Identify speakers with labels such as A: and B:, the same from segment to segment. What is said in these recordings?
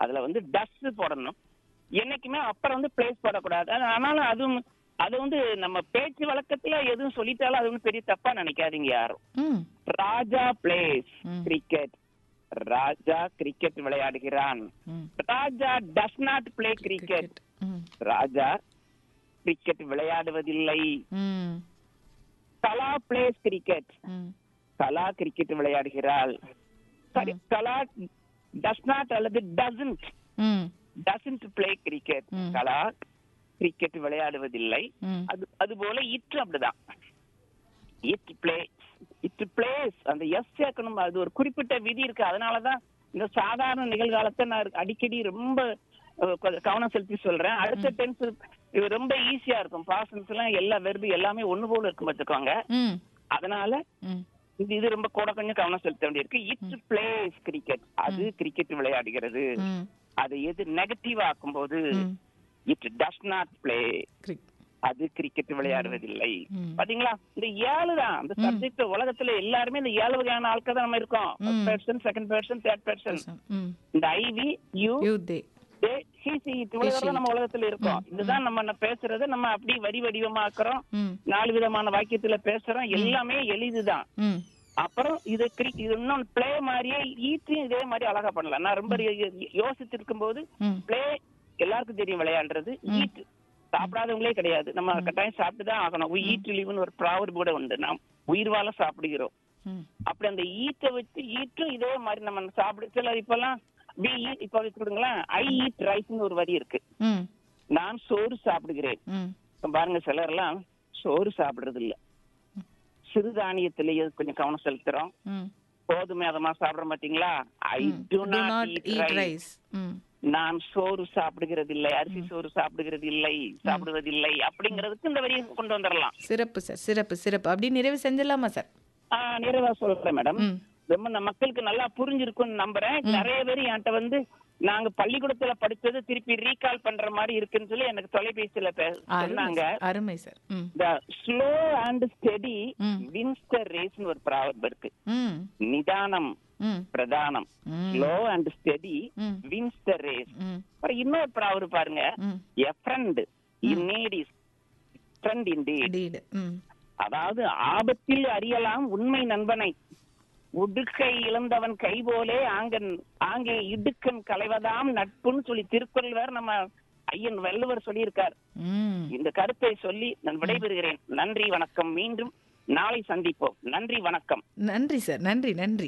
A: அதுல வந்து டஸ் போடணும் என்னைக்குமே அப்புறம் வந்து பிளேஸ் போடக்கூடாது அது- ஆனாலும் அதுவும் அது வந்து நம்ம பேச்சு வழக்கத்துல எதுவும் சொல்லிட்டாலும் அது வந்து பெரிய தப்பா நினைக்காதீங்க யாரும்
B: ம்
A: ராஜா பிளேஸ்
B: ம்.
A: கிரிக்கெட் ராஜா கிரிக்கெட் விளையாடுகிறான்
B: ம்
A: Raja does not play cricket
B: ம்
A: ராஜா கிரிக்கெட் விளையாடுவதில்லை
B: ம்
A: கலா பிளேஸ் கிரிக்கெட்
B: ம்
A: கலா கிரிக்கெட் விளையாடுகிறாள் சரி கலா டஸ் நாட் அல்லது டசன்ட்
B: ம்
A: டசன்ட் பிளே கிரிக்கெட்
B: ம்.
A: கலா கிரிக்கெட் விளையாடுவதில்லை
B: ம்
A: அது அது போல இட்டு அப்படிதான் இட் பிளே இட் பிளேஸ் அந்த எஸ் சேர்க்கணும் அது ஒரு குறிப்பிட்ட விதி இருக்கு அதனாலதான் இந்த சாதாரண நிகழ்காலத்தை நான் அடிக்கடி ரொம்ப அஹ், கொஞ்சம் கவனம் செலுத்தி சொல்றேன் அடுத்த டென்ஸ் இது ரொம்ப ஈஸியா இருக்கும் பாசன்ஸ் எல்லாம் எல்லா வெறுப்பு எல்லாமே ஒண்ணு போல இருக்கும் பார்த்துக்கோங்க
B: ம்
A: அதனால
B: ம்
A: இது இது ரொம்ப கூட கொஞ்சம் கவனம் செலுத்த வேண்டியிருக்கு இட் பிளேஸ் கிரிக்கெட் அது கிரிக்கெட் விளையாடுகிறது
B: ம்
A: அதை எது நெகட்டிவ் ஆக்கும்போது
B: ம்
A: it does not play
B: cricket
A: அது கிரிக்கெட் விளையாடுவதில்லை
B: ம்.
A: பாத்தீங்களா இந்த ஏழு தான் இந்த சப்ஜெக்ட் உலகத்துல எல்லாருமே இந்த ஏழு வகையான ஆட்கள் தான் நம்ம இருக்கோம் first person second person third person
B: ம்
A: இந்த I we you
B: you they
A: they he she இவ்வளவு தான் நம்ம உலகத்துல இருக்கோம் இதுதான் நம்ம ந- பேசுறதை நம்ம அப்படி வரி வடிவமாக்குறோம்
B: ம்
A: நாலு விதமான வாக்கியத்துல பேசுறோம் எல்லாமே எளிதுதான்
B: ம்
A: அப்புறம் இது கிரிக் இது இன்னும் பிளே மாதிரியே ஈட்டையும் இதே மாதிரி அழகா பண்ணலாம் நான் ரொம்ப யோசித்து இருக்கும்போது
B: ம்
A: பிளே எல்லாருக்கும் தெரியும் விளையாடுறது ஈட் சாப்பிடாதவங்களே கிடையாது நம்ம கட்டாயம் சாப்பிட்டு தான் ஆகணும் ஈட் லிவ்னு ஒரு ப்ராவர் கூட உண்டு நாம் உயிர் வாழ சாப்பிடுகிறோம்
B: ம்
A: அப்படி அந்த ஈட்டை வச்சு ஈட்டும் இதே மாதிரி நம்ம சாப்பிடு சில இப்பெல்லாம் பி ஈட் இப்ப வச்சுக்கிடுங்களேன் ஐ ஈட் ரைஸ்னு ஒரு வரி இருக்கு
B: ம்
A: நான் சோறு சாப்பிடுகிறேன்
B: ம்
A: இப்ப பாருங்க சிலர் எல்லாம் சோறு சாப்பிடுறது இல்ல சிறுதானியத்திலேயே கொஞ்சம் கவனம் செலுத்துறோம்
B: ம்
A: கோதுமை அதமா சாப்பிட மாட்டீங்களா I do
B: do
A: not
B: not
A: eat
B: eat
A: rice
B: rice ம்
A: நான் சோறு சாப்பிடுகிறது இல்லை அரிசி சோறு சாப்பிடுகிறது இல்லை சாப்பிடுவதில்லை அப்படிங்கிறதுக்கு இந்த வரியை கொண்டு வந்துடலாம்
B: சிறப்பு சார் சிறப்பு சிறப்பு அப்படி நிறைவு செஞ்சிடலாமா சார்
A: ஆஹ் நிறைவா சொல்றேன் மேடம்
B: ம்
A: ரொம்ப நம்ம மக்களுக்கு நல்லா புரிஞ்சிருக்கும்னு நம்புறேன் நிறைய பேர் என்கிட்ட வந்து நாங்க பள்ளிக்கூடத்துல படிச்சது திருப்பி ரீகால் பண்ற மாதிரி இருக்குன்னு சொல்லி எனக்கு தொலைபேசியில பே-
B: அருமை
A: சொன்னாங்க
B: சார், அருமை சார் ம்
A: த ஸ்லோ அண்ட் ஸ்டெடி
B: ம்.
A: வின்ஸ் த ரேஸ்னு ஒரு ப்ராவர்ப் இருக்கு
B: ம்
A: நிதானம்
B: ம்
A: பிரதானம்
B: ம்.
A: ஸ்லோ அண்ட் ஸ்டெடி
B: ம்.
A: வின்ஸ் த ரேஸ்
B: ம்
A: அப்புறம் இன்னொரு ப்ராவர்ப் பாருங்க
B: ம்
A: a friend in need is friend in
B: indeed ம்
A: அதாவது ஆபத்தில் அறியலாம் உண்மை நண்பனை உடுக்கை இழந்தவன் கை போலே ஆங்கன் ஆங்கே இடுக்கன் களைவதாம் நட்புன்னு சொல்லி திருக்குறள் வேற நம்ம ஐயன் வள்ளுவர் சொல்லியிருக்கார்
B: ம்
A: இந்த கருத்தை சொல்லி நான் விடைபெறுகிறேன் நன்றி வணக்கம் மீண்டும் நாளை சந்திப்போம் நன்றி வணக்கம்
B: நன்றி சார் நன்றி நன்றி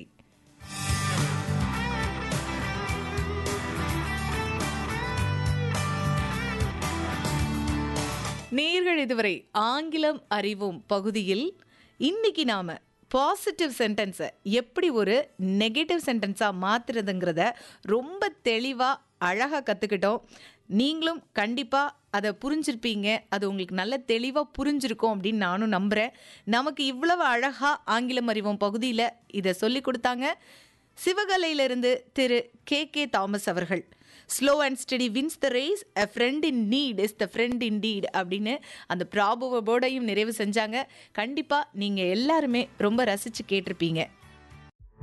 B: நேர்கள் இதுவரை ஆங்கிலம் அறிவோம் பகுதியில் இன்னைக்கு நாம பாசிட்டிவ் சென்டென்ஸை எப்படி ஒரு நெகட்டிவ் சென்டென்ஸாக மாற்றுறதுங்கிறத ரொம்ப தெளிவாக அழகாக கற்றுக்கிட்டோம் நீங்களும் கண்டிப்பாக அதை புரிஞ்சிருப்பீங்க அது உங்களுக்கு நல்ல தெளிவாக புரிஞ்சிருக்கும் அப்படின்னு நானும் நம்புகிறேன் நமக்கு இவ்வளவு அழகாக ஆங்கிலம் அறிவோம் பகுதியில் இதை சொல்லி கொடுத்தாங்க சிவகலையிலிருந்து திரு கே கே தாமஸ் அவர்கள் slow and steady wins the race a friend in need is the friend indeed அப்படின்னு அந்த ப்ராபோவோடையும் நிறைவு செஞ்சாங்க கண்டிப்பாக நீங்கள் எல்லாருமே ரொம்ப ரசித்து கேட்டிருப்பீங்க